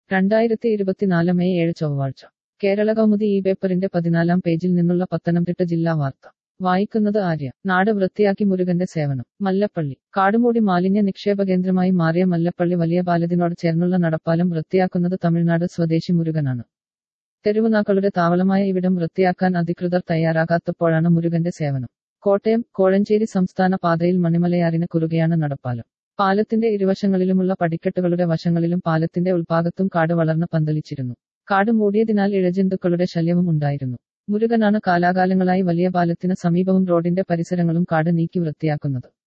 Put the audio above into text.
രണ്ടായിരത്തി ഇരുപത്തിനാല് മെയ് ഏഴ് ചൊവ്വാഴ്ച കേരള കൗമുദി ഈ പേപ്പറിന്റെ പതിനാലാം പേജിൽ നിന്നുള്ള പത്തനംതിട്ട ജില്ലാ വാർത്ത വായിക്കുന്നത് ആര്യ നാട് വൃത്തിയാക്കി മുരുകന്റെ സേവനം മല്ലപ്പള്ളി കാടുമൂടി മാലിന്യ നിക്ഷേപ കേന്ദ്രമായി മാറിയ മല്ലപ്പള്ളി വലിയ പാലത്തിനോട് ചേർന്നുള്ള നടപ്പാലം വൃത്തിയാക്കുന്നത് തമിഴ്നാട് സ്വദേശി മുരുകനാണ് തെരുവുനാക്കളുടെ താവളമായ ഇവിടം വൃത്തിയാക്കാൻ അധികൃതർ തയ്യാറാകാത്തപ്പോഴാണ് മുരുകന്റെ സേവനം കോട്ടയം കോഴഞ്ചേരി സംസ്ഥാന പാതയിൽ മണിമലയാറിന് കുറുകെയാണ് നടപ്പാലം പാലത്തിന്റെ ഇരുവശങ്ങളിലുമുള്ള പടിക്കെട്ടുകളുടെ വശങ്ങളിലും പാലത്തിന്റെ ഉൾഭാഗത്തും കാട് വളർന്ന് പന്തലിച്ചിരുന്നു കാട് മൂടിയതിനാൽ ഇഴജന്തുക്കളുടെ ശല്യവും ഉണ്ടായിരുന്നു മുരുകനാണ് കാലാകാലങ്ങളായി വലിയ പാലത്തിന് സമീപവും റോഡിന്റെ പരിസരങ്ങളും കാട് നീക്കി വൃത്തിയാക്കുന്നത്